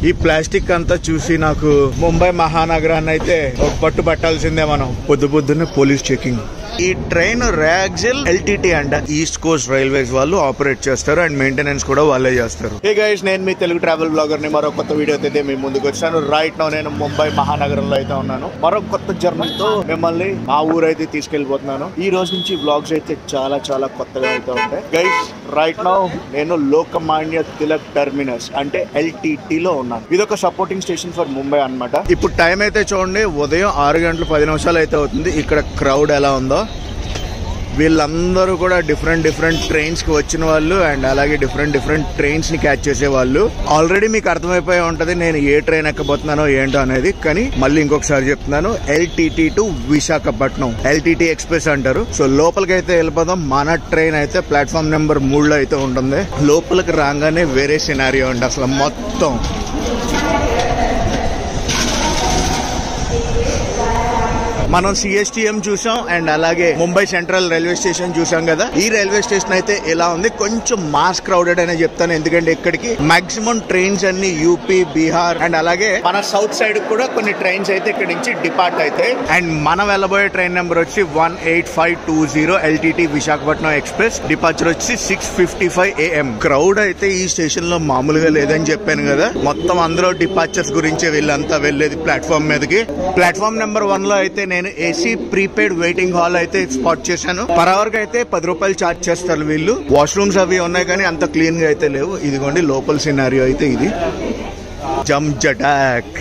ఈ ప్లాస్టిక్ అంతా చూసి నాకు ముంబై మహానగరాన్ని అయితే ఒక పట్టు పట్టాల్సిందే మనం పొద్దు పొద్దున్నే పోలీస్ చెకింగ్ ఈ ట్రైన్ ర్యాగ్జిల్ ఎల్టీటీ అంట ఈస్ట్ కోస్ట్ రైల్వేస్ వాళ్ళు ఆపరేట్ చేస్తారు అండ్ మెయింటెనెన్స్ కూడా వాళ్ళే చేస్తారు హే గైస్ నేను మీ తెలుగు ట్రావెల్ బ్లాగర్ ని మరో కొత్త వీడియో అయితే మీ ముందుకు వచ్చాను రైట్ నో నేను ముంబై మహానగరంలో అయితే ఉన్నాను మరో కొత్త జర్నీతో మిమ్మల్ని మా ఊరు అయితే తీసుకెళ్లిపోతున్నాను ఈ రోజు నుంచి బ్లాగ్స్ అయితే చాలా చాలా కొత్తగా అయితే ఉంటాయి గైస్ రైట్ నో నేను లోకమాన్య తిలక్ టెర్మినస్ అంటే ఎల్టీటీ లో ఉన్నాను ఇది ఒక సపోర్టింగ్ స్టేషన్ ఫర్ ముంబై అన్నమాట ఇప్పుడు టైం అయితే చూడండి ఉదయం ఆరు గంటల పది నిమిషాలు అయితే అవుతుంది ఇక్కడ క్రౌడ్ ఎలా ఉందో వీళ్ళందరూ కూడా డిఫరెంట్ డిఫరెంట్ ట్రైన్స్ కి వచ్చిన వాళ్ళు అండ్ అలాగే డిఫరెంట్ డిఫరెంట్ ట్రైన్స్ ని క్యాచ్ చేసే వాళ్ళు ఆల్రెడీ మీకు అర్థమైపోయి ఉంటది నేను ఏ ట్రైన్ ఎక్కబోతున్నానో ఏంటో అనేది కానీ మళ్ళీ ఇంకొకసారి చెప్తున్నాను LTT to Visakhapatnam LTT express అంటారు సో లోపలికి అయితే వెళ్ళిపోదాం మన ట్రైన్ అయితే ప్లాట్ఫామ్ నెంబర్ మూడులో అయితే ఉంటుంది లోపలికి రాగానే వేరే సినారియో అండి అసలు మొత్తం మనం సిఎస్టిఎం చూసాం అండ్ అలాగే ముంబై సెంట్రల్ రైల్వే స్టేషన్ చూసాం కదా ఈ రైల్వే స్టేషన్ అయితే ఎలా ఉంది కొంచెం మాస్ క్రౌడెడ్ అనే చెప్తాను ఎందుకంటే ఇక్కడికి మాక్సిమం ట్రైన్స్ అన్ని యూపీ బీహార్ అండ్ అలాగే మన సౌత్ సైడ్ కూడా కొన్ని ట్రైన్స్ అయితే ఇక్కడ నుంచి డిపార్ట్ అయితే అండ్ మనం వెళ్ళబోయే ట్రైన్ నెంబర్ వచ్చి one eight five two zero LTT Visakhapatnam express departure వచ్చి six fifty five AM crowd అయితే ఈ స్టేషన్ లో మామూలుగా లేదని చెప్పాను కదా మొత్తం అందరూ డిపార్చర్స్ గురించే వీళ్ళంతా వెళ్ళేది ప్లాట్ఫామ్ మీదకి ప్లాట్ఫామ్ నెంబర్ వన్ లో అయితే నేను ఏసీ ప్రీపెయిడ్ వెయిటింగ్ హాల్ అయితే స్పాట్ చేశాను పర్ అవర్ కి అయితే పది రూపాయలు చార్జ్ చేస్తారు వీళ్ళు వాష్రూమ్స్ అవి ఉన్నాయి కానీ అంత క్లీన్ గా అయితే లేవు ఇదిగోండి లోపల సినారియో అయితే ఇది జమ్ జటాక్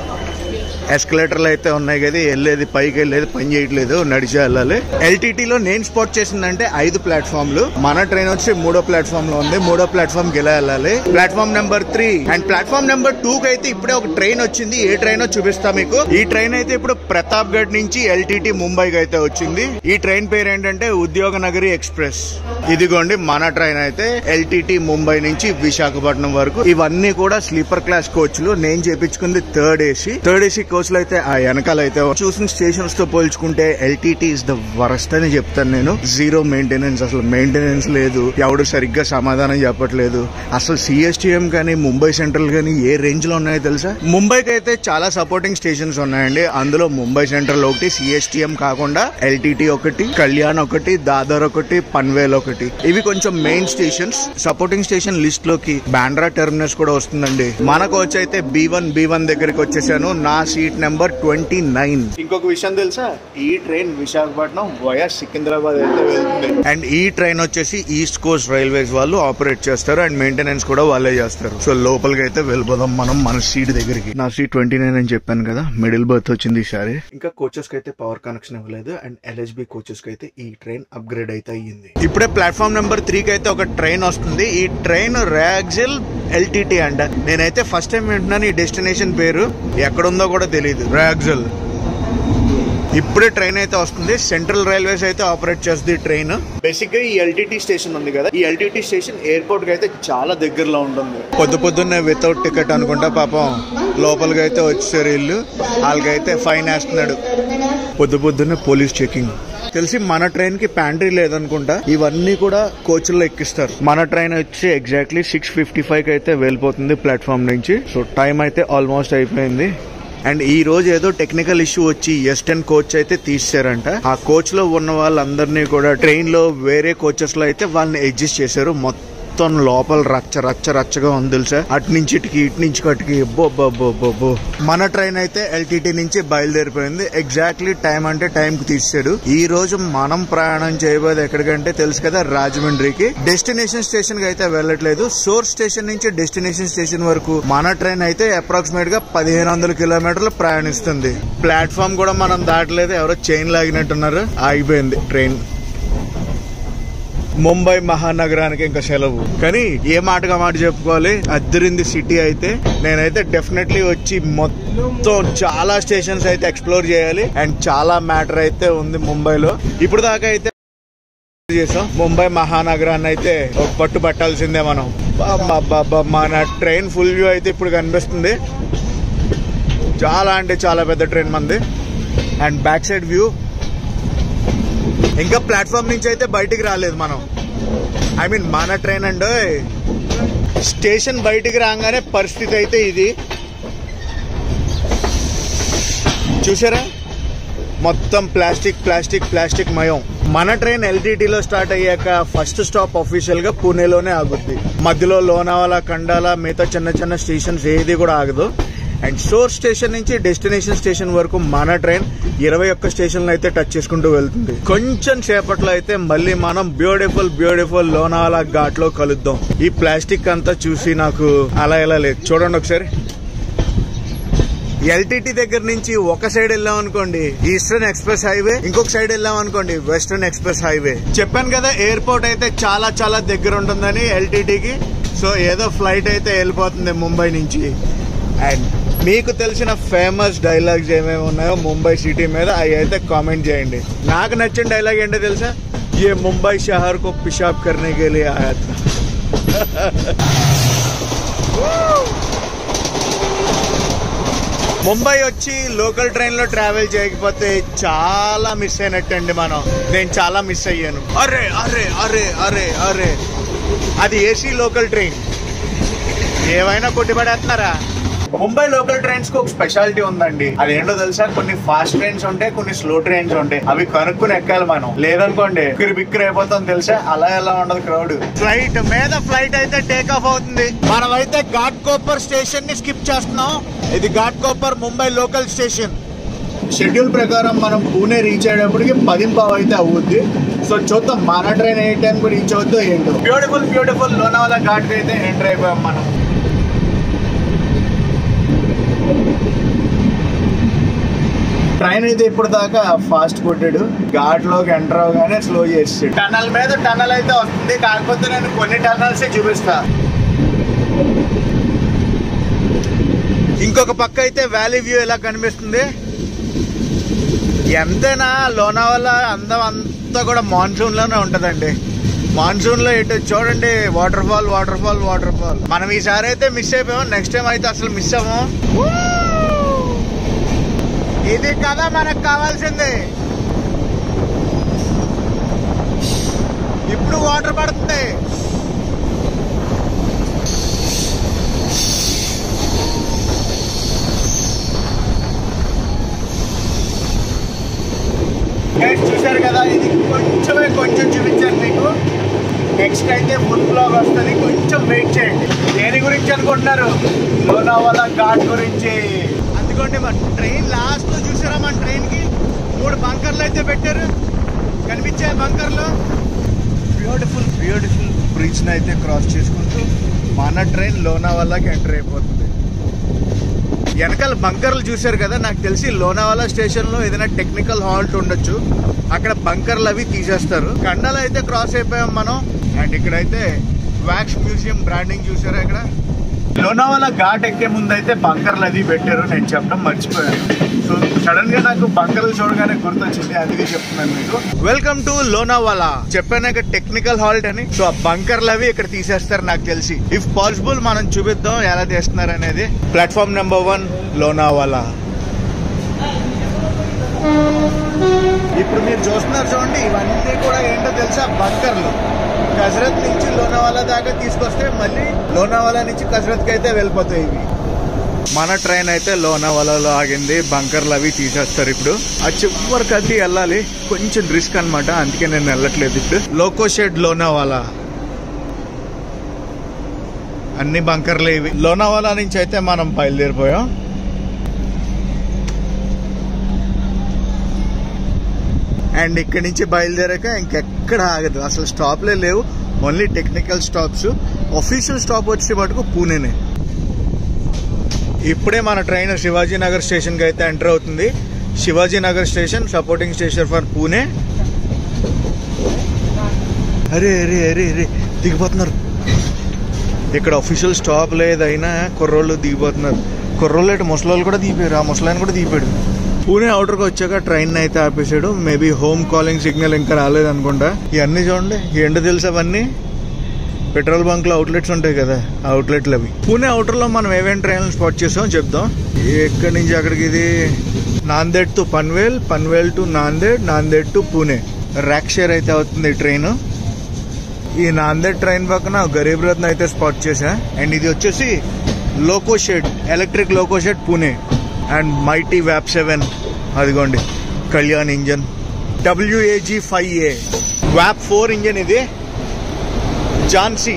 ఎస్కలేటర్లు అయితే ఉన్నాయి కదా వెళ్ళేది పైకి వెళ్ళేది పని చేయట్లేదు నడిచి వెళ్ళాలి ఎల్టీటీలో నేను స్పాట్ చేసిందంటే ఐదు ప్లాట్ఫామ్లు మన ట్రైన్ వచ్చి మూడో ప్లాట్ఫామ్ లో ఉంది మూడో ప్లాట్ఫామ్ కి ఎలా వెళ్ళాలి platform number three and platform number two కి అయితే ఇప్పుడే ఒక ట్రైన్ వచ్చింది ఏ ట్రైన్ చూపిస్తా మీకు ఈ ట్రైన్ అయితే ఇప్పుడు ప్రతాప్ గఢ్ నుంచి ఎల్టీటీ ముంబైకి అయితే వచ్చింది ఈ ట్రైన్ పేరు ఏంటంటే ఉద్యోగ నగరి ఎక్స్ప్రెస్ ఇదిగోండి మన ట్రైన్ అయితే ఎల్టీటీ ముంబై నుంచి విశాఖపట్నం వరకు ఇవన్నీ కూడా స్లీపర్ క్లాస్ కోచ్లు నేను చేపించుకుంది థర్డ్ ఏసీ థర్డ్ ఏసీ కోచ్లు అయితే ఆ వెనకాల అయితే చూసిన స్టేషన్స్ తో పోల్చుకుంటే ఎల్టీటీ ఇస్ ద వరస్ట్ అని చెప్తాను నేను జీరో మెయింటెనెన్స్ అసలు మెయింటెనెన్స్ లేదు ఎవడు సరిగ్గా సమాధానం చెప్పట్లేదు అసలు సిఎస్టిఎం కానీ ముంబై సెంట్రల్ కానీ ఏ రేంజ్ లో ఉన్నాయో తెలుసా ముంబైకి అయితే చాలా సపోర్టింగ్ స్టేషన్స్ ఉన్నాయండి అందులో ముంబై సెంట్రల్ ఒకటి సిఎస్టిఎం కాకుండా ఎల్టీటీ ఒకటి కళ్యాణ్ ఒకటి దాదర్ ఒకటి పన్వేల్ ఒకటి ఇవి కొంచెం main stations supporting station list లోకి బాండ్రా టెర్మినస్ కూడా వస్తుందండి మన కోచ్ అయితే బి వన్ బి వన్ దగ్గరికి వచ్చేసాను నా సీట్ నెంబర్ ట్వంటీ నైన్ ఇంకొక విషయం తెలుసా ఈ ట్రైన్ విశాఖపట్నం వయా సికింద్రాబాద్ అయితే వెళ్తుంది అండ్ ఈ ట్రైన్ వచ్చేసి ఈస్ట్ కోస్ట్ రైల్వేస్ వాళ్ళు ఆపరేట్ చేస్తారు అండ్ మెయింటెనెన్స్ కూడా వాళ్ళే చేస్తారు సో లోపలికి అయితే వెళ్ళిపోదాం మనం మన సీట్ దగ్గరికి నా సీట్ ట్వంటీ నైన్ అని చెప్పాను కదా మిడిల్ బర్త్ వచ్చింది ఈసారి ఇంకా కోచెస్ కి అయితే పవర్ కనెక్షన్ ఇవ్వలేదు అండ్ ఎల్హెచ్బి కోచెస్ కి అయితే ఈ ట్రైన్ అప్గ్రేడ్ అయితే అయ్యింది ఇప్పుడే ప్లాట్ఫామ్ నెంబర్ త్రీ కి అయితే ఒక ట్రైన్ వస్తుంది ఈ ట్రైన్ ర్యాగ్జిల్ ఎల్టీటీ అంట నేనైతే ఫస్ట్ టైం వింటున్నాను ఈ డెస్టినేషన్ పేరు ఎక్కడుందో కూడా తెలియదు ర్యాగ్జిల్ ఇప్పుడే ట్రైన్ అయితే వస్తుంది సెంట్రల్ రైల్వేస్ అయితే ఆపరేట్ చేస్తుంది ఈ ట్రైన్ బేసిక్ గా ఈ ఎల్టీటీ స్టేషన్ ఉంది కదా ఈ ఎల్టీటీ స్టేషన్ ఎయిర్పోర్ట్ కి అయితే చాలా దగ్గరలో ఉంటుంది పొద్దు పొద్దున్నే వితౌట్ టికెట్ అనుకుంటా పాపం లోపలికి అయితే వచ్చారు వీళ్ళు వాళ్ళకైతే ఫైన్ వేస్తున్నాడు పొద్దు పొద్దున్నే పోలీస్ చెకింగ్ తెలిసి మన ట్రైన్ కి ప్యాంట్రీ లేదనుకుంటా ఇవన్నీ కూడా కోచ్ల్లో ఎక్కిస్తారు మన ట్రైన్ వచ్చి ఎగ్జాక్ట్లీ సిక్స్ ఫిఫ్టీ ఫైవ్ కి అయితే వెళ్ళిపోతుంది ప్లాట్ఫామ్ నుంచి సో టైం అయితే ఆల్మోస్ట్ అయిపోయింది అండ్ ఈ రోజు ఏదో టెక్నికల్ ఇష్యూ వచ్చి ఎస్టర్న్ కోచ్ అయితే తీసారంట ఆ కోచ్ లో ఉన్న వాళ్ళందరినీ కూడా ట్రైన్ లో వేరే కోచెస్ లో అయితే వాళ్ళని అడ్జస్ట్ చేశారు మొత్తం లోపల రచ్చ రచ్చ రచ్చగా ఉంది తెలుసా అటు నుంచి ఇటుకి ఇటు నుంచి కట్టుకి బో బో బో బో బో మన ట్రైన్ అయితే ఎల్టీటీ నుంచి బయలుదేరిపోయింది ఎగ్జాక్ట్లీ టైం అంటే టైం కి తీసాడు ఈ రోజు మనం ప్రయాణం చేయబోయేది ఎక్కడికంటే తెలుసు కదా రాజమండ్రికి డెస్టినేషన్ స్టేషన్ కి అయితే వెళ్ళట్లేదు సోర్స్ స్టేషన్ నుంచి డెస్టినేషన్ స్టేషన్ వరకు మన ట్రైన్ అయితే అప్రాక్సిమేట్ గా పదిహేను వందల కిలోమీటర్లు ప్రయాణిస్తుంది ప్లాట్ఫామ్ కూడా మనం దాటలేదు ఎవరో చైన్ లాగినట్టున్నారు ఆగిపోయింది ట్రైన్ ముంబై మహానగరానికి ఇంకా సెలవు కానీ ఏ మాటగా మాట చెప్పుకోవాలి అద్దరింది సిటీ అయితే నేనైతే డెఫినెట్లీ వచ్చి మొత్తం చాలా స్టేషన్స్ అయితే ఎక్స్ప్లోర్ చేయాలి అండ్ చాలా మ్యాటర్ అయితే ఉంది ముంబైలో ఇప్పుడు దాకా అయితే చేసాం ముంబై మహానగరాన్ని అయితే ఒక పట్టు పట్టాల్సిందే మనం బాబా మన ట్రైన్ ఫుల్ వ్యూ అయితే ఇప్పుడు కనిపిస్తుంది చాలా అంటే చాలా పెద్ద ట్రైన్ మంది అండ్ బ్యాక్ సైడ్ వ్యూ ఇంకా ప్లాట్ఫామ్ నుంచి అయితే బయటికి రాలేదు మనం ఐ మీన్ మన ట్రైన్ అండి స్టేషన్ బయటికి రాగానే పరిస్థితి అయితే ఇది చూసారా మొత్తం ప్లాస్టిక్ ప్లాస్టిక్ ప్లాస్టిక్ మయం మన ట్రైన్ ఎల్టీటీలో స్టార్ట్ అయ్యాక ఫస్ట్ స్టాప్ అఫీషియల్ గా పూణేలోనే ఆగుద్ది మధ్యలో లోనావాలా కండాల మిగతా చిన్న చిన్న స్టేషన్స్ ఏది కూడా ఆగదు అండ్ సోర్స్ స్టేషన్ నుంచి డెస్టినేషన్ స్టేషన్ వరకు మన ట్రైన్ ఇరవై ఒక్క స్టేషన్లు అయితే టచ్ చేసుకుంటూ వెళ్తుంది కొంచెం సేపట్లో అయితే మళ్ళీ మనం బ్యూటిఫుల్ బ్యూటిఫుల్ లోనావాలా ఘాట్ లో కలుద్దాం ఈ ప్లాస్టిక్ అంతా చూసి నాకు అలా ఇలా లేదు చూడండి ఒకసారి ఎల్టీటీ దగ్గర నుంచి ఒక సైడ్ వెళ్ళాం అనుకోండి ఈస్టర్న్ ఎక్స్ప్రెస్ హైవే ఇంకొక సైడ్ వెళ్ళాం అనుకోండి వెస్టర్న్ ఎక్స్ప్రెస్ హైవే చెప్పాను కదా ఎయిర్పోర్ట్ అయితే చాలా చాలా దగ్గర ఉంటుందని ఎల్టీటీకి సో ఏదో ఫ్లైట్ అయితే వెళ్ళిపోతుంది ముంబై నుంచి అండ్ మీకు తెలిసిన ఫేమస్ డైలాగ్స్ ఏమేమి ఉన్నాయో ముంబై సిటీ మీద అవి అయితే కామెంట్ చేయండి నాకు నచ్చిన డైలాగ్ ఏంటో తెలుసా ఏ ముంబై షహర్ కో పిషాబ్ కర్నే కే లియే ఆయా థా. ముంబై వచ్చి లోకల్ ట్రైన్ లో ట్రావెల్ చేయకపోతే చాలా మిస్ అయినట్టండి మనం నేను చాలా మిస్ అయ్యాను అరే అరే అరే అరే అరే అది ఏసీ లోకల్ ట్రైన్ ఏమైనా కొట్టిపడేస్తున్నారా ముంబై లోకల్ ట్రైన్స్ కి ఒక స్పెషాలిటీ ఉందండి అదేంటో తెలుసా కొన్ని ఫాస్ట్ ట్రైన్స్ ఉంటాయి కొన్ని స్లో ట్రైన్స్ ఉంటాయి అవి కనుక్కుని ఎక్కాలి మనం లేదనుకోండి బిక్కిరి బిక్కిరి అయిపోతాం తెలుసా అలా ఎలా ఉండదు క్రౌడ్ ఫ్లైట్ మీద ఫ్లైట్ అయితే టేక్ ఆఫ్ అవుతుంది మనం అయితే ఘాట్ కోపర్ స్టేషన్ ని స్కిప్ చేస్తున్నాం ఇది Ghatkopar Mumbai local station schedule ప్రకారం మనం పూణే రీచ్ అయ్యేటప్పటికి పదింపావు అయితే అవుద్ది సో చూద్దాం మన ట్రైన్ ఏ టైం రీచ్ అవుద్దో ఏంటో బ్యూటిఫుల్ బ్యూటిఫుల్ లోనావాలా ఘాట్ అయితే ఎంటర్ అయిపోయాం మనం ట్రైన్ అయితే ఇప్పుడు దాకా ఫాస్ట్ కొట్టాడు ఘాట్ లోకి ఎంటర్ అవగానే స్లో చేసి టనల్ మీద టనల్ అయితే వస్తుంది కాకపోతే నేను కొన్ని టనల్స్ చూపిస్తా ఇంకొక పక్క అయితే వ్యాలీ వ్యూ ఎలా కనిపిస్తుంది ఎంతైనా లోనావాలా అందం అంతా కూడా మాన్సూన్ లోనే ఉంటదండి మాన్సూన్ లో ఇటు చూడండి waterfall waterfall waterfall మనం ఈసారి అయితే మిస్ అయిపోయాం నెక్స్ట్ టైం అయితే అసలు మిస్ అవ్వం ఇది కదా మనకు కావాల్సింది ఇప్పుడు వాటర్ పడుతుంది Guys, చూశారు కదా ఇది కొంచెమే కొంచెం చూపించాను మీకు నెక్స్ట్ అయితే ఫుల్ బ్లాగ్ వస్తుంది కొంచెం వెయిట్ చేయండి దేని గురించి అనుకుంటున్నారు లోనావాలా ఘాట్ గురించి అందుకోండి మన ట్రైన్ లాస్ట్ లో చూసారా మన ట్రైన్ కి మూడు బంకర్లు అయితే పెట్టారు కనిపించాయి బంకర్లు బ్యూటిఫుల్ బ్యూటిఫుల్ బ్రిడ్జ్ అయితే క్రాస్ చేసుకుంటూ మన ట్రైన్ లోనావాలాకి ఎంటర్ అయిపోతుంది వెనకాల బంకర్లు చూశారు కదా నాకు తెలిసి లోనావాలా స్టేషన్ లో ఏదైనా టెక్నికల్ హాల్ట్ ఉండొచ్చు అక్కడ బంకర్లు అవి తీసేస్తారు కండలు అయితే క్రాస్ అయిపోయాం మనం అండ్ ఇక్కడైతే వ్యాక్స్ మ్యూజియం బ్రాండింగ్ చూసారా ఇక్కడ లోనావాలా ఘాట్ ఎక్కే ముందు అయితే బంకర్లు అది పెట్టారు నేను చెప్పడం మర్చిపోయాను సో సడన్ గా నాకు బంకర్లు చూడగానే గుర్తొచ్చింది అందుకే చెప్తున్నాను మీకు వెల్కమ్ టు లోనావాలా చెప్పాక టెక్నికల్ హాల్ట్ అని సో ఆ బంకర్లు అవి ఇక్కడ తీసేస్తారు నాకు తెలిసి ఇఫ్ పాసిబుల్ మనం చూపిద్దాం ఎలా తీస్తున్నారు అనేది ప్లాట్ఫామ్ నెంబర్ వన్ లోనావాలా ఇప్పుడు మీరు చూస్తున్నారు చూడండి ఇవన్నీ కూడా ఏంటో తెలుసా బంకర్లు కసరత్ నుంచి లోనావాలా దాకా తీసుకొస్తే మళ్ళీ లోనావాలా నుంచి కసరత్కి అయితే వెళ్ళిపోతాయి ఇవి మన ట్రైన్ అయితే లోనావాలాలో ఆగింది బంకర్లు అవి తీసేస్తారు ఇప్పుడు ఆ చివరికి అది వెళ్ళాలి కొంచెం రిస్క్ అన్నమాట అందుకే నేను వెళ్ళట్లేదు ఇప్పుడు లోకో షెడ్ లోనావాలా అన్ని బంకర్లు ఇవి లోనావాలా నుంచి అయితే మనం బయలుదేరిపోయాం అండ్ ఇక్కడి నుంచి బయలుదేరాక ఇంకెక్కడ ఆగదు అసలు స్టాప్లే లేవు only technical stops official stop వచ్చి మటుకు పూణేనే ఇప్పుడే మన ట్రైన్ శివాజీ నగర్ స్టేషన్కి అయితే ఎంటర్ అవుతుంది Shivaji Nagar station supporting station for Pune అరే అరే అరే అరే దిగిపోతున్నారు ఇక్కడ అఫీషియల్ స్టాప్ లేదైనా కుర్రోళ్ళు దిగిపోతున్నారు కుర్రోళ్ళు అయితే ముసలోళ్ళు కూడా దిగిపోయారు ఆ ముసలాయన కూడా దిగిపోయాడు పూణే అవుటర్కి వచ్చాక ట్రైన్ అయితే ఆపేసాడు మేబీ హోమ్ కాలింగ్ సిగ్నల్ ఇంకా రాలేదు అనుకుంటా ఇవన్నీ చూడండి ఏంటో తెలుసు అవన్నీ పెట్రోల్ బంక్ లో అవుట్లెట్స్ ఉంటాయి కదా ఆ అవుట్లెట్లు అవి పూణే అవుటర్ లో మనం ఏమేమి ట్రైన్లు స్పాట్ చేసాం చెప్దాం ఎక్కడి నుంచి అక్కడికి ఇది Nanded to Panvel Panvel to Nanded Nanded to Pune rack share అయితే అవుతుంది ట్రైన్ ఈ నాందేడ్ ట్రైన్ పక్కన గరీబ్ రత్న అయితే స్పాట్ చేశా అండ్ ఇది వచ్చేసి loco shed electric loco shed Pune and mighty వ్యాప్ సెవెన్ అదిగోండి Kalyan engine WAG five A వ్యాప్ ఫోర్ ఇంజన్ ఇది Jhansi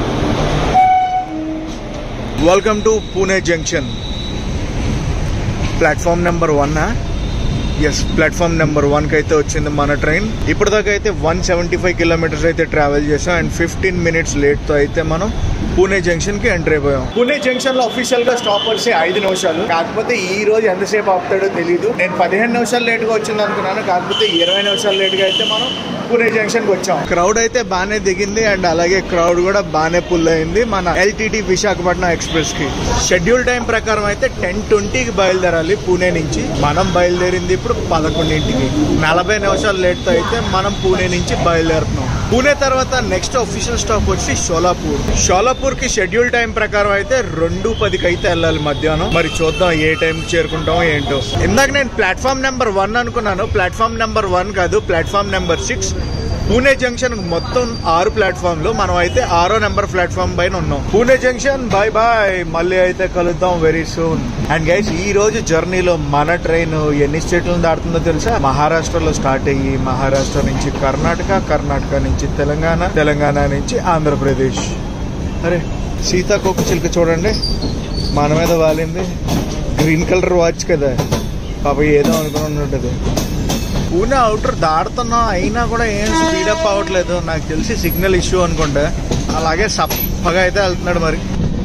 welcome to Pune junction platform number one yes platform number one కి అయితే వచ్చింది మన ట్రైన్ ఇప్పటిదాకా అయితే వన్ సెవెంటీ ఫైవ్ కిలోమీటర్స్ అయితే ట్రావెల్ చేసాం అండ్ ఫిఫ్టీన్ మినిట్స్ లేట్ తో అయితే మనం పూణే జంక్షన్ కి ఎంటర్ అయిపోయాం పూణే జంక్షన్ లో అఫీషియల్ గా స్టాప్ వచ్చి ఐదు నిమిషాలు కాకపోతే ఈ రోజు ఎంతసేపు ఆపుతాడో తెలియదు నేను పదిహేను నిమిషాలు లేట్ గా వచ్చింది అనుకున్నాను కాకపోతే ఇరవై నిమిషాలు లేట్ గా అయితే మనం పూణే జంక్షన్ కి వచ్చాం క్రౌడ్ అయితే బాగానే దిగింది అండ్ అలాగే క్రౌడ్ కూడా బాగానే పుల్ అయింది మన ఎల్టీటీ విశాఖపట్నం ఎక్స్ప్రెస్ కి షెడ్యూల్ టైం ప్రకారం అయితే టెన్ ట్వంటీకి బయలుదేరాలి పూణే నుంచి మనం బయలుదేరింది ఇప్పుడు పదకొండింటికి నలభై నిమిషాలు లేట్ తో అయితే మనం పూణే నుంచి బయలుదేరుతున్నాం పూణే తర్వాత నెక్స్ట్ అఫీషియల్ స్టాప్ వచ్చి షోలాపూర్ షోలాపూర్ కి షెడ్యూల్ టైం ప్రకారం అయితే రెండు పదికి అయితే వెళ్ళాలి మధ్యాహ్నం మరి చూద్దాం ఏ టైం చేరుకుంటామో ఏంటో ఇందాక నేను ప్లాట్ఫామ్ నెంబర్ వన్ అనుకున్నాను ప్లాట్ఫామ్ నెంబర్ వన్ కాదు platform number six Pune junction మొత్తం ఆరు ప్లాట్ఫామ్లు మనం అయితే ఆరో నెంబర్ ప్లాట్ఫామ్ పైన ఉన్నాం పూణే జంక్షన్ బాయ్ బాయ్ మళ్ళీ అయితే కలుద్దాం వెరీ సూన్ అండ్ గైస్ ఈ రోజు జర్నీలో మన ట్రైన్ ఎన్ని స్టేట్లను దాటుతుందో తెలుసా మహారాష్ట్రలో స్టార్ట్ అయ్యి మహారాష్ట్ర నుంచి కర్ణాటక కర్ణాటక నుంచి తెలంగాణ తెలంగాణ నుంచి ఆంధ్రప్రదేశ్ అరే సీతాకోక చిలుక చూడండి మన మీద వాలింది గ్రీన్ కలర్ వాచ్ కదా పాప ఏదో అనుకుని ఉంటుంది పూణే అవుటర్ దాడుతున్నాం అయినా కూడా ఏం స్పీడ్ అప్ అవ్వట్లేదు నాకు తెలిసి సిగ్నల్ ఇష్యూ అనుకుంటా అలాగే సప్పగా అయితే వెళ్తున్నాడు మరి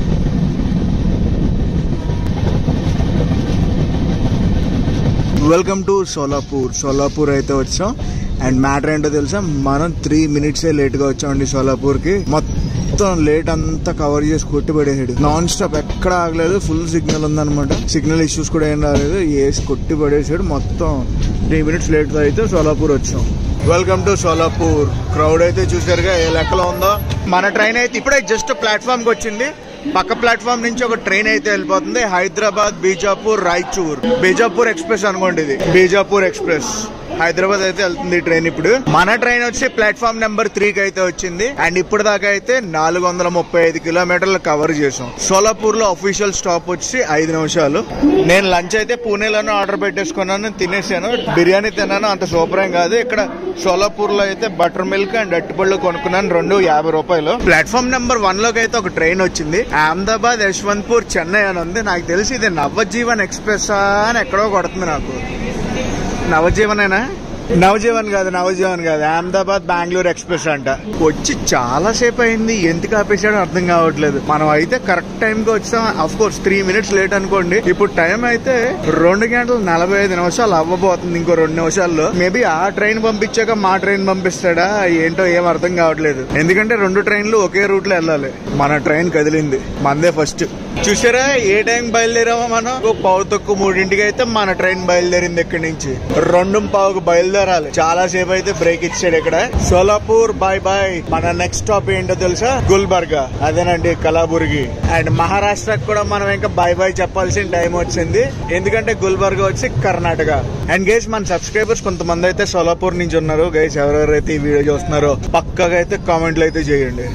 వెల్కమ్ టు సోలాపూర్ సోలాపూర్ అయితే వచ్చాం అండ్ మ్యాటర్ ఏంటో తెలుసా మనం త్రీ మినిట్సే లేట్గా వచ్చామండి సోలాపూర్కి మొత్తం లేట్ అంతా కవర్ చేసి కొట్టిపడేసాడు నాన్ స్టాప్ ఎక్కడ ఆగలేదు ఫుల్ సిగ్నల్ ఉందన్నమాట సిగ్నల్ ఇష్యూస్ కూడా ఏం రాలేదు వేసి కొట్టి పడేసాడు మొత్తం త్రీ మినిట్స్ లేట్ అయితే సోలాపూర్ వచ్చాం వెల్కమ్ టు సోలాపూర్ క్రౌడ్ అయితే చూసారుగా ఏ లెక్కలో ఉందో మన ట్రైన్ అయితే ఇప్పుడే జస్ట్ ప్లాట్ఫామ్ కి వచ్చింది పక్క ప్లాట్ఫామ్ నుంచి ఒక ట్రైన్ అయితే వెళ్ళిపోతుంది హైదరాబాద్ బీజాపూర్ రాయచూర్ బీజాపూర్ ఎక్స్ప్రెస్ అనుకోండి ఇది బీజాపూర్ ఎక్స్ప్రెస్ హైదరాబాద్ అయితే వెళ్తుంది ఈ ట్రైన్ ఇప్పుడు మన ట్రైన్ వచ్చి ప్లాట్ఫామ్ నెంబర్ త్రీ కి అయితే వచ్చింది అండ్ ఇప్పుడు దాకా అయితే నాలుగు వందల ముప్పై ఐదు కిలోమీటర్లు కవర్ చేసాం సోలాపూర్ లో అఫీషియల్ స్టాప్ వచ్చి ఐదు నిమిషాలు నేను లంచ్ అయితే పూణేలోనే ఆర్డర్ పెట్టేసుకున్నాను తినేసాను బిర్యానీ తిన్నాను అంత సూపర్ ఏం కాదు ఇక్కడ సోలాపూర్ లో అయితే బటర్ మిల్క్ అండ్ అట్టుపళ్ళు కొనుక్కున్నాను రెండు యాభై రూపాయలు ప్లాట్ఫామ్ నెంబర్ వన్ లోకి అయితే ఒక ట్రైన్ వచ్చింది అహ్మదాబాద్ యశ్వంత్పూర్ చెన్నై అని ఉంది నాకు తెలిసి ఇది నవజీవన్ ఎక్స్ప్రెస్ అని ఎక్కడో కొడుతుంది నాకు నవజీవనేనా నవజీవన్ కాదు నవజీవన్ కాదు అహ్మదాబాద్ బెంగళూరు ఎక్స్ప్రెస్ అంట వచ్చి చాలా సేపు అయింది ఎందుకు ఆపేసాడో అర్థం కావట్లేదు మనం అయితే కరెక్ట్ టైం కి వచ్చాం of course three minutes late అనుకోండి ఇప్పుడు టైం అయితే రెండు గంటలు నలభై ఐదు నిమిషాలు అవ్వబోతుంది ఇంకో రెండు నిమిషాల్లో మేబీ ఆ ట్రైన్ పంపించాక మా ట్రైన్ పంపిస్తాడా ఏంటో ఏం అర్థం కావట్లేదు ఎందుకంటే రెండు ట్రైన్లు ఒకే రూట్ లో వెళ్ళాలి మన ట్రైన్ కదిలింది మందే ఫస్ట్ చూసారా ఏ టైం బయలుదేరామో మనం ఒక పావు తక్కువ మూడింటికి అయితే మన ట్రైన్ బయలుదేరింది ఇక్కడి నుంచి రెండు పావుకు బయలుదేరాలి చాలా సేపు అయితే బ్రేక్ ఇచ్చాడు ఇక్కడ సోలాపూర్ బాయ్ బాయ్ మన నెక్స్ట్ స్టాప్ ఏంటో తెలుసా గుల్బర్గా అదేనండి కలాబుర్గి అండ్ మహారాష్ట్రకు కూడా మనం ఇంకా బాయ్ బాయ్ చెప్పాల్సిన టైం వచ్చింది ఎందుకంటే గుల్బర్గా వచ్చి కర్ణాటక అండ్ గైస్ మన సబ్స్క్రైబర్స్ కొంతమంది అయితే సోలాపూర్ నుంచి ఉన్నారు గైస్ ఎవరెవరైతే ఈ వీడియో చూస్తున్నారో పక్కగా అయితే కామెంట్లు అయితే చేయండి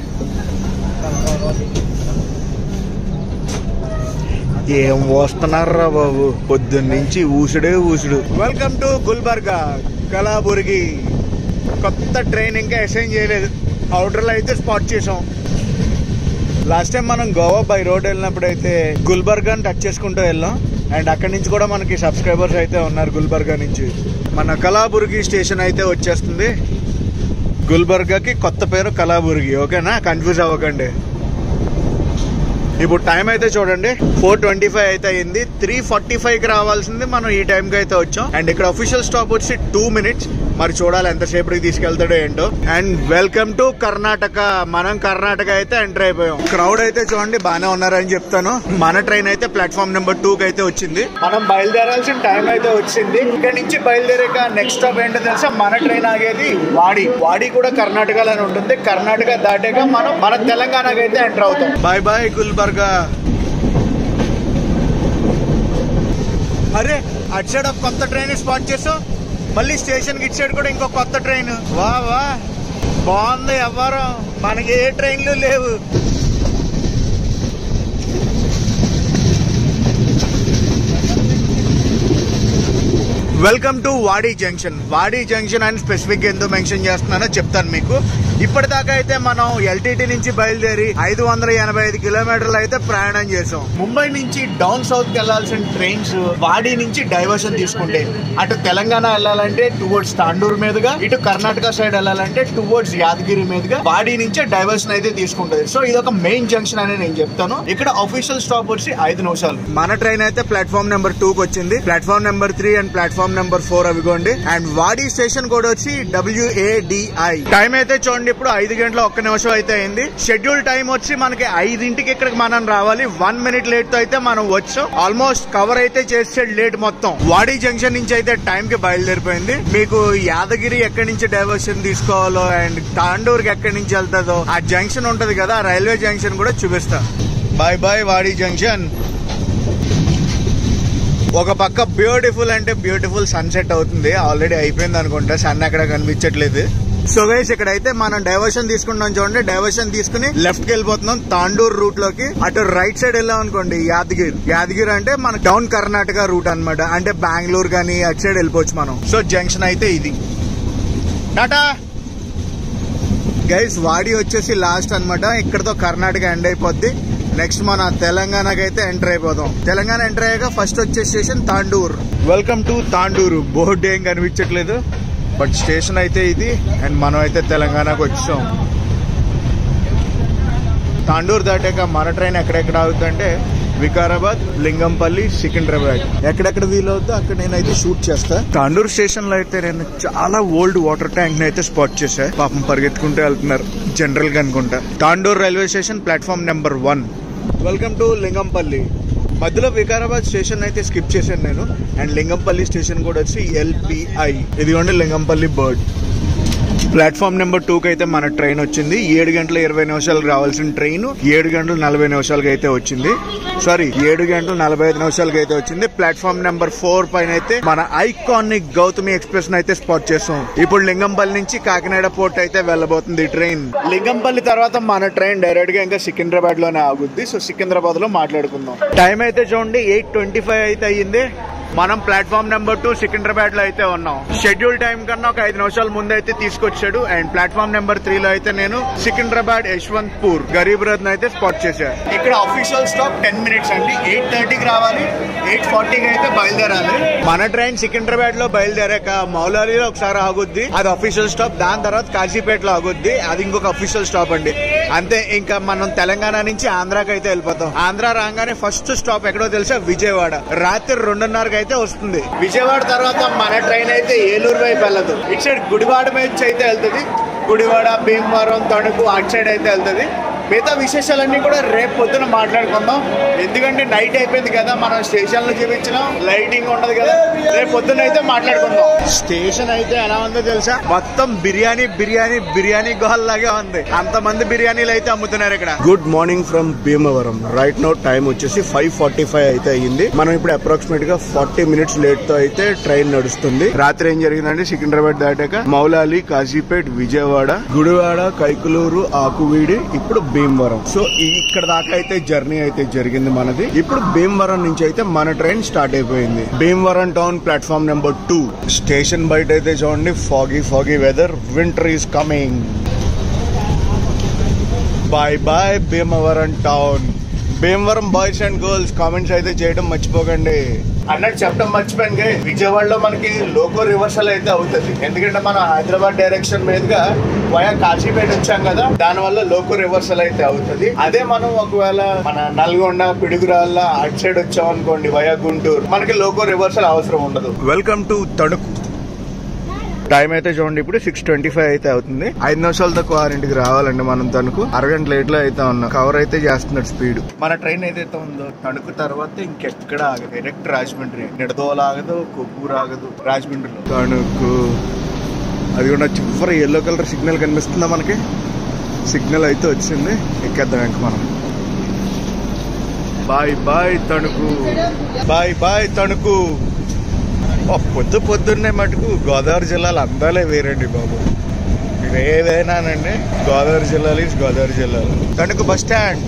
ఏం వస్తున్నారా బాబు పొద్దున్న నుంచి ఊసుడే ఊసుడు వెల్కమ్ టు గుల్బర్గా కలాబుర్గి కొత్త ట్రైన్ ఇంకా అసైన్ చేయలేదు అవుటర్లో అయితే స్పాట్ చేసాం లాస్ట్ టైం మనం గోవా బై రోడ్ వెళ్ళినప్పుడు అయితే గుల్బర్గాని టచ్ చేసుకుంటూ వెళ్ళాం అండ్ అక్కడి నుంచి కూడా మనకి సబ్స్క్రైబర్స్ అయితే ఉన్నారు గుల్బర్గా నుంచి మన కలాబుర్గి స్టేషన్ అయితే వచ్చేస్తుంది గుల్బర్గాకి కొత్త పేరు కలాబుర్గి ఓకేనా కన్ఫ్యూజ్ అవ్వకండి ఇప్పుడు టైం అయితే చూడండి ఫోర్ ట్వంటీ ఫైవ్ అయితే అయింది త్రీ ఫార్టీ ఫైవ్ కి రావాల్సింది మనం ఈ టైం కి అయితే వచ్చాం అండ్ ఇక్కడ అఫీషియల్ స్టాప్ వచ్చి టూ మినిట్స్ మరి చూడాలి ఎంతసేపటికి తీసుకెళ్తాడో ఏంటో అండ్ వెల్కమ్ టు కర్ణాటక మనం కర్ణాటక అయితే ఎంటర్ అయిపోయాం క్రౌడ్ అయితే చూడండి బాగానే ఉన్నారని చెప్తాను మన ట్రైన్ అయితే ప్లాట్ఫామ్ నెంబర్ టూ కి అయితే వచ్చింది మనం బయలుదేరాల్సిన టైం అయితే వచ్చింది ఇక్కడ నుంచి బయలుదేరాక నెక్స్ట్ స్టాప్ ఏంటో తెలుసా మన ట్రైన్ ఆగేది వాడి వాడి కూడా కర్ణాటకలోనే ఉంటుంది కర్ణాటక దాటాక మనం మన తెలంగాణకి అయితే ఎంటర్ అవుతాం బాయ్ బాయ్ గుల్బర్గా అరే అటు సైడ్ ఒక కొత్త ట్రైన్ స్పాట్ చేసాం మళ్ళీ స్టేషన్ కి ఇటు సైడ్ కూడా ఇంకో కొత్త ట్రైన్ వా వా బాగుంది ఎవ్వరం మనకి ఏ ట్రైన్లు లేవు welcome to Wadi junction Wadi junction అని స్పెసిఫిక్ ఎందుకు మెన్షన్ చేస్తున్నానో చెప్తాను మీకు ఇప్పటిదాకా అయితే మనం ఎల్టీటీ నుంచి బయలుదేరి ఐదు వందల ఎనభై ఐదు కిలోమీటర్లు అయితే ప్రయాణం చేసాం ముంబై నుంచి డౌన్ సౌత్ కి వెళ్లాల్సిన ట్రైన్స్ వాడి నుంచి డైవర్షన్ తీసుకుంటే అటు తెలంగాణ వెళ్ళాలంటే టువర్డ్స్ తాండూరు మీదుగా ఇటు కర్ణాటక సైడ్ వెళ్ళాలంటే టువర్డ్స్ యాదగిరి మీదుగా వాడి నుంచే డైవర్షన్ అయితే తీసుకుంటది సో ఇది ఒక మెయిన్ జంక్షన్ అని నేను చెప్తాను ఇక్కడ అఫీషియల్ స్టాప్ వచ్చి ఐదు నిమిషాలు మన ట్రైన్ అయితే ప్లాట్ఫామ్ నెంబర్ టూ కి వచ్చింది platform number three and platform number four అవిగోండి అండ్ వాడి స్టేషన్ కూడా వచ్చి డబ్ల్యూఏడిఐ టైం అయితే చూడండి ఇప్పుడు ఐదు గంటల ఒక్క నిమిషం అయితే అయింది షెడ్యూల్ టైం వచ్చి మనకి ఐదింటికి ఇక్కడికి మనం రావాలి వన్ మినిట్ లేట్ తో అయితే మనం వచ్చాం ఆల్మోస్ట్ కవర్ అయితే చేసాడు లేట్ మొత్తం వాడి జంక్షన్ నుంచి అయితే టైం కి బయలుదేరిపోయింది మీకు యాదగిరి ఎక్కడి నుంచి డైవర్షన్ తీసుకోవాలో అండ్ తాండూరుకి ఎక్కడి నుంచి వెళ్తుందో ఆ జంక్షన్ ఉంటది కదా ఆ రైల్వే జంక్షన్ కూడా చూపిస్తా బాయ్ బాయ్ వాడి జంక్షన్ ఒక పక్క బ్యూటిఫుల్ అంటే బ్యూటిఫుల్ సన్సెట్ అవుతుంది ఆల్రెడీ అయిపోయింది అనుకుంటా సన్ అక్కడ కనిపించట్లేదు సో గైస్ ఇక్కడైతే మనం డైవర్షన్ తీసుకుంటాం చూడండి డైవర్షన్ తీసుకుని లెఫ్ట్ కి వెళ్ళిపోతున్నాం తాండూర్ రూట్ లోకి అటు రైట్ సైడ్ వెళ్ళాం అనుకోండి యాదగిరి యాదగిరి అంటే మన డౌన్ కర్ణాటక రూట్ అన్నమాట అంటే బెంగళూరు కానీ అటు సైడ్ వెళ్ళిపోవచ్చు మనం సో జంక్షన్ అయితే ఇది టాటా గైస్ వాడి వచ్చేసి లాస్ట్ అన్నమాట ఇక్కడతో కర్ణాటక ఎండ్ అయిపోద్ది నెక్స్ట్ మన తెలంగాణకి అయితే ఎంటర్ అయిపోతాం తెలంగాణ ఎంటర్ అయ్యాక ఫస్ట్ వచ్చే station Tandur welcome to Tandur board ఏం కనిపించట్లేదు బట్ స్టేషన్ అయితే ఇది అండ్ మనం అయితే తెలంగాణకు వచ్చాం తాండూరు దాటాక మన ట్రైన్ ఎక్కడెక్కడ ఆగుతుందంటే వికారాబాద్ లింగంపల్లి సికింద్రాబాద్ ఎక్కడెక్కడ వీలవుద్దో అక్కడ నేనైతే షూట్ చేస్తా తాండూరు స్టేషన్ లో అయితే నేను చాలా ఓల్డ్ వాటర్ ట్యాంక్ ని అయితే స్పాట్ చేశా పాపం పరిగెత్తుకుంటూ వెళ్తున్నారు జనరల్ గా అనుకుంటా Tandur railway station platform number one welcome to Lingampally మధ్యలో వికారాబాద్ స్టేషన్ అయితే స్కిప్ చేశాను నేను అండ్ లింగంపల్లి స్టేషన్ కూడా వచ్చి ఎల్పిఐ ఇదిగోండి లింగంపల్లి బర్డ్ ప్లాట్ఫామ్ నెంబర్ టూ కి అయితే మన ట్రైన్ వచ్చింది ఏడు గంటల ఇరవై నిమిషాలకు రావాల్సిన ట్రైన్ ఏడు గంటల నలభై నిమిషాలకి అయితే వచ్చింది సారీ ఏడు గంటల నలభై ఐదు నిమిషాలకి అయితే వచ్చింది ప్లాట్ఫామ్ నెంబర్ ఫోర్ పైన అయితే మన ఐకానిక్ గౌతమి ఎక్స్ప్రెస్ అయితే స్పాట్ చేసాం ఇప్పుడు లింగంపల్లి నుంచి కాకినాడ పోర్ట్ అయితే వెళ్ళబోతుంది ఈ ట్రైన్ లింగంపల్లి తర్వాత మన ట్రైన్ డైరెక్ట్ గా ఇంకా సికింద్రాబాద్ లోనే ఆగుద్ది సో సికింద్రాబాద్ లో మాట్లాడుకుందాం టైం అయితే చూడండి ఎయిట్ ట్వంటీ ఫైవ్ అయితే అయ్యింది మనం ప్లాట్ఫామ్ నెంబర్ టూ సికింద్రాబాద్ లో అయితే ఉన్నాం షెడ్యూల్ టైం కన్నా ఒక ఐదు నిమిషాల ముందు అయితే తీసుకొచ్చాడు అండ్ ప్లాట్ఫామ్ నెంబర్ త్రీ లో అయితే నేను సికింద్రాబాద్ యశ్వంత్ పూర్ గరీబ్ రథ్ అయితే స్పాట్ చేశా ఇక్కడ అఫీషియల్ స్టాప్ టెన్ మినిట్స్ అండి ఎయిట్ థర్టీకి రావాలి ఎయిట్ ఫార్టీకి అయితే బయలుదేరాలి మన ట్రైన్ సికింద్రాబాద్ లో బయలుదేరాక మౌలాలీలో ఒకసారి ఆగుద్ది అది అఫీషియల్ స్టాప్ దాని తర్వాత కాజీపేట లో ఆగుద్ది అది ఇంకొక అఫీషియల్ స్టాప్ అండి అంతే ఇంకా మనం తెలంగాణ నుంచి ఆంధ్రాకి అయితే వెళ్ళిపోతాం ఆంధ్ర రాగానే ఫస్ట్ స్టాప్ ఎక్కడో తెలుసా విజయవాడ రాత్రి రెండున్నరకి అయితే వస్తుంది విజయవాడ తర్వాత మన ట్రైన్ అయితే ఏలూరు వైపు వెళ్ళదు ఇటు సైడ్ గుడివాడ నుంచి అయితే వెళ్తుంది గుడివాడ భీమవరం తణుకు అటు సైడ్ అయితే వెళ్తుంది మిగతా విశేషాలన్నీ కూడా రేపు పొద్దున మాట్లాడుకుందాం ఎందుకంటే నైట్ అయిపోయింది కదా మనం స్టేషన్ లో చూపించినాం లైటింగ్ ఉండదు కదా రేపు పొద్దున అయితే మాట్లాడుకుందాం స్టేషన్ అయితే ఎలా ఉందో తెలుసా మొత్తం బిర్యానీ బిర్యానీ బిర్యానీ గోల్ లాగే ఉంది అంత మంది బిర్యానీలు అయితే అమ్ముతున్నారు ఇక్కడ good morning from Bhimavaram right now time వచ్చేసి ఫైవ్ ఫార్టీ ఫైవ్ అయితే అయ్యింది మనం ఇప్పుడు అప్రాక్సిమేట్ గా ఫార్టీ మినిట్స్ లేట్ తో అయితే ట్రైన్ నడుస్తుంది రాత్రి ఏం జరిగిందంటే సికింద్రాబాద్ దాటాక మౌలాలి కాజీపేట్ విజయవాడ గుడివాడ కైకులూరు ఆకువీడి ఇప్పుడు భీమవరం సో ఈ- ఇక్కడ దాకా అయితే జర్నీ అయితే జరిగింది మనది ఇప్పుడు భీమవరం నుంచి అయితే మన ట్రైన్ స్టార్ట్ అయిపోయింది Bhimavaram town platform number two station బయట అయితే చూడండి foggy foggy weather winter is coming bye bye Bhimavaram town Bhimavaram boys and girls comments అయితే చేయడం మర్చిపోకండి అన్నట్టు చెప్పడం మర్చిపోయాను గా, విజయవాడలో మనకి లోకో రివర్సల్ అయితే అవుతుంది ఎందుకంటే మనం హైదరాబాద్ డైరెక్షన్ మీదుగా వయా కాశీపేట వచ్చాం కదా దాని వల్ల లోకో రివర్సల్ అయితే అవుతుంది అదే మనం ఒకవేళ మన నల్గొండ పిడుగురాళ్ళ అటు సైడ్ వచ్చాం అనుకోండి వయా గుంటూరు మనకి లోకో రివర్సల్ అవసరం ఉండదు వెల్కమ్ టు తణుకు టైం అయితే చూడండి ఇప్పుడు సిక్స్ ట్వంటీ ఫైవ్ అయితే అవుతుంది ఐదు నిమిషాల తక్కువ ఆరింటికి రావాలండి మనం తణుకు అరగంట లేట్ లో అయితే ఉన్నాం కవర్ అయితే చేస్తున్నాడు స్పీడ్ మన ట్రైన్ ఏదైతే ఉందో తణుకు తర్వాత ఇంకెక్కడ ఆగదు డైరెక్ట్ రాజమండ్రి నిడదోల ఆగదు కొవ్వూరు ఆగదు రాజమండ్రిలో తణుకు అది కూడా చివరి ఎల్లో కలర్ సిగ్నల్ కనిపిస్తుందా మనకి సిగ్నల్ అయితే వచ్చింది ఎక్కేద్దాం ఇంక మనం bye bye Tanuku bye bye Tanuku ఓ, పొద్దు పొద్దున్నే మటుకు గోదావరి జిల్లాలో అందాలే వేరండి బాబు ఇది ఏదైనానండి గోదావరి జిల్లాలో is గోదావరి జిల్లాలో తణుకు బస్ స్టాండ్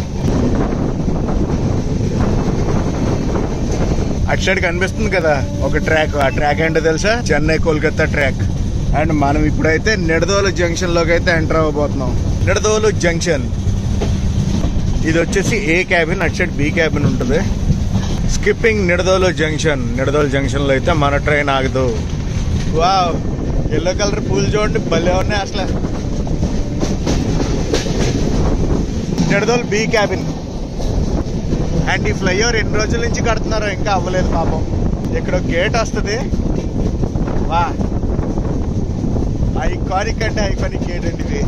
అటు సైడ్ కనిపిస్తుంది కదా ఒక ట్రాక్ ఆ ట్రాక్ ఏంటో తెలుసా చెన్నై కోల్కతా ట్రాక్ అండ్ మనం ఇప్పుడైతే నిడదోలు జంక్షన్ లోకి అయితే ఎంటర్ అవ్వబోతున్నాం నిడదోలు జంక్షన్ ఇది వచ్చేసి ఏ క్యాబిన్ అటు సైడ్ బి క్యాబిన్ ఉంటుంది skipping Nidadavolu junction Nidadavolu junction లో అయితే మన ట్రైన్ ఆగదు వావ్ ఎల్లో కలర్ పూలు చూడండి భలే ఉన్నాయి అసలు నిడదోలు బి క్యాబిన్ అండ్ ఈ ఫ్లైఓవర్ ఎన్ని రోజుల నుంచి కడుతున్నారో ఇంకా అవ్వలేదు పాపం ఇక్కడ గేట్ వస్తుంది వా ఐకానిక్ అంటే ఐకానిక్ గేట్ అండి ఇది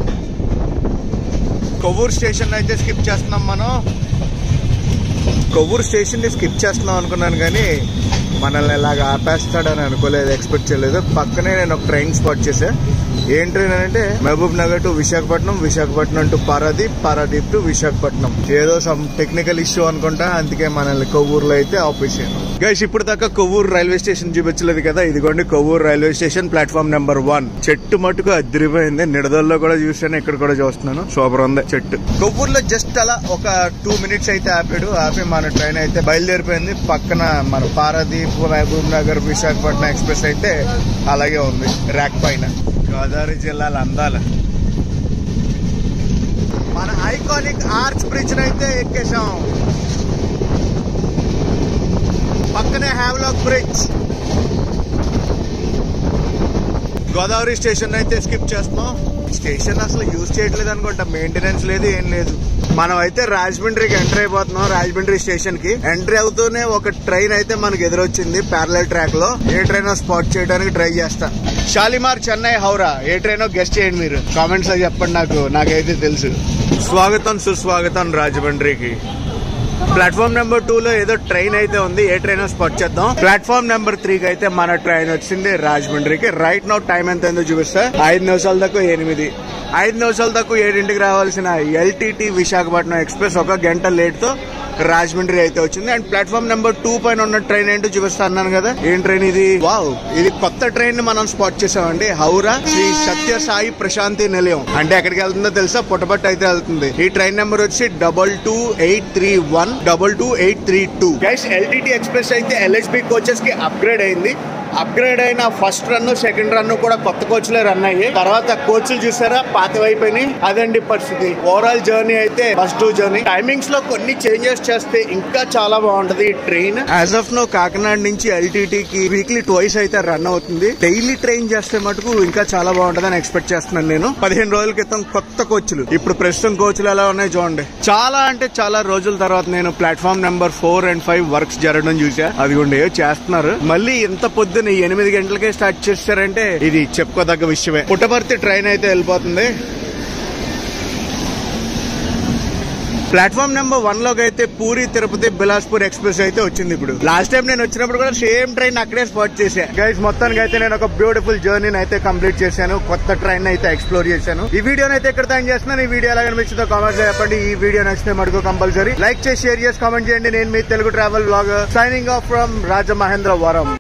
కొవ్వూరు స్టేషన్ అయితే స్కిప్ చేస్తున్నాం మనం కొవ్వూరు స్టేషన్ ని స్కిప్ చేస్తున్నాం అనుకున్నాను కానీ మనల్ని ఇలాగ ఆపేస్తాడని అనుకోలేదు ఎక్స్పెక్ట్ చేయలేదు పక్కనే నేను ఒక ట్రైన్ స్పాట్ చేశా ఏం ట్రైన్ అంటే Mahbubnagar to Visakhapatnam Visakhapatnam to Paradip Paradip to Visakhapatnam ఏదో సమ్ టెక్నికల్ ఇష్యూ అనుకుంటా అందుకే మనల్ని కొవ్వూరులో అయితే ఆపేసాను గైస్ ఇప్పుడు దాకా కొవ్వూరు రైల్వే స్టేషన్ చూపించలేదు కదా ఇదిగోండి Kovvur railway station platform number one చెట్టు మటుకు అదిరిపోయింది నిడదల్లో కూడా చూసాను ఇక్కడ కూడా చూస్తున్నాను సూపర్ ఉంది చెట్టు కొవ్వూరులో జస్ట్ అలా ఒక టూ మినిట్స్ అయితే ఆపాడు ఆపి మన ట్రైన్ అయితే బయలుదేరిపోయింది పక్కన మన పారాదీప్ మహబూబ్ నగర్ విశాఖపట్నం ఎక్స్ప్రెస్ అయితే అలాగే ఉంది ర్యాక్ పైన గోదావరి జిల్లాల అందాల మన ఐకానిక్ ఆర్చ్ బ్రిడ్జ్ అయితే ఎక్కేసాం పక్కనే హ్యావ్లాక్ బ్రిడ్జ్ గోదావరి స్టేషన్ అయితే స్కిప్ చేస్తున్నాం స్టేషన్ అసలు యూజ్ చేయట్లేదు అనుకుంటా మెయింటెనెన్స్ లేదు ఏం లేదు మనం అయితే రాజమండ్రికి ఎంటర్ అయిపోతున్నాం రాజమండ్రి స్టేషన్ కి ఎంట్రీ అవుతూనే ఒక ట్రైన్ అయితే మనకి ఎదురొచ్చింది ప్యారలల్ ట్రాక్ లో ఏ ట్రైన్ స్పాట్ చేయడానికి ట్రై చేస్తా షాలిమార్ చెన్నై హౌరా ఏ ట్రైన్ గెస్ట్ చేయండి మీరు కామెంట్స్ లో చెప్పండి నాకు నాకైతే తెలుసు స్వాగతం సుస్వాగతం రాజమండ్రికి ప్లాట్ఫామ్ నెంబర్ టూ లో ఏదో ట్రైన్ అయితే ఉంది ఏ ట్రైన్ స్పాట్ చేద్దాం ప్లాట్ఫామ్ నెంబర్ త్రీ కి అయితే మన ట్రైన్ వచ్చింది రాజమండ్రికి రైట్ నౌ టైం ఎంత అయిందో చూపిస్తా ఐదు నిమిషాల దాకా ఎనిమిది ఐదు నిమిషాల దాకా ఏడింటికి రావాల్సిన ఎల్టీటీ విశాఖపట్నం ఎక్స్ప్రెస్ ఒక గంట లేట్ తో రాజమండ్రి అయితే వచ్చింది అండ్ ప్లాట్ఫామ్ నెంబర్ టూ పైన ఉన్న ట్రైన్ ఏంటో చూపిస్తా అన్నాను కదా ఏం ట్రైన్ ఇది వావ్ ఇది కొత్త ట్రైన్ ని మనం స్పాట్ చేసామండి హౌరా శ్రీ సత్య సాయి ప్రశాంతి నిలయం అంటే ఎక్కడికి వెళ్తుందో తెలుసా పుట్టబట్టు అయితే వెళ్తుంది ఈ ట్రైన్ నెంబర్ వచ్చి double two eight three one double two eight three two guys LTT express అయితే ఎల్హెచ్బి కోచెస్ కి అప్గ్రేడ్ అయింది అప్గ్రేడ్ అయిన ఫస్ట్ రన్ సెకండ్ రన్ కూడా కొత్త కోచ్లే రన్ అయ్యాయి తర్వాత కోచ్లు చూసారా పాతవైపోయినాయి అదండి పరిస్థితి ఓవరాల్ జర్నీ అయితే ఫస్ట్ జర్నీ టైమింగ్స్ లో కొన్ని చేంజెస్ చేస్తే ఇంకా చాలా బాగుంటది ఈ train as of now Kakinada నుంచి ఎల్టీటీ కి వీక్లీ ట్వైస్ అయితే రన్ అవుతుంది డైలీ ట్రైన్ చేస్తే మటుకు ఇంకా చాలా బాగుంటదని ఎక్స్పెక్ట్ చేస్తున్నాను నేను పదిహేను రోజుల క్రితం కొత్త కోచ్లు ఇప్పుడు ప్రస్తుతం కోచ్లు ఎలా ఉన్నాయి చూడండి చాలా అంటే చాలా రోజుల తర్వాత నేను platform number four and five works జరగడం చూసా అదిగోండి చేస్తున్నారు మళ్ళీ ఇంత పొద్దున ఎనిమిది గంటలకే స్టార్ట్ చేస్తారంటే ఇది చెప్పుకోదగ్గ విషయమే పుట్టపర్తి ట్రైన్ అయితే వెళ్ళిపోతుంది ప్లాట్ఫామ్ నెంబర్ వన్ లోకి అయితే పూరి తిరుపతి బిలాస్పూర్ ఎక్స్ప్రెస్ అయితే వచ్చింది ఇప్పుడు లాస్ట్ టైం నేను వచ్చినప్పుడు కూడా సేమ్ ట్రైన్ అక్కడే స్పాట్ చేశా గైస్ మొత్తానికి అయితే నేను ఒక బ్యూటిఫుల్ జర్నీ అయితే కంప్లీట్ చేశాను కొత్త ట్రైన్ అయితే ఎక్స్ప్లోర్ చేశాను ఈ వీడియోని అయితే ఇక్కడ థ్యాంక్ చేస్తున్నాను ఈ వీడియో ఎలా కనిపించిందో కామెంట్ లో చెప్పండి ఈ వీడియో నచ్చితే మటుకు కంపల్సరీ లైక్ చేసి షేర్ చేసి కామెంట్ చేయండి నేను మీ Telugu travel vlog signing off from Rajamahendravaram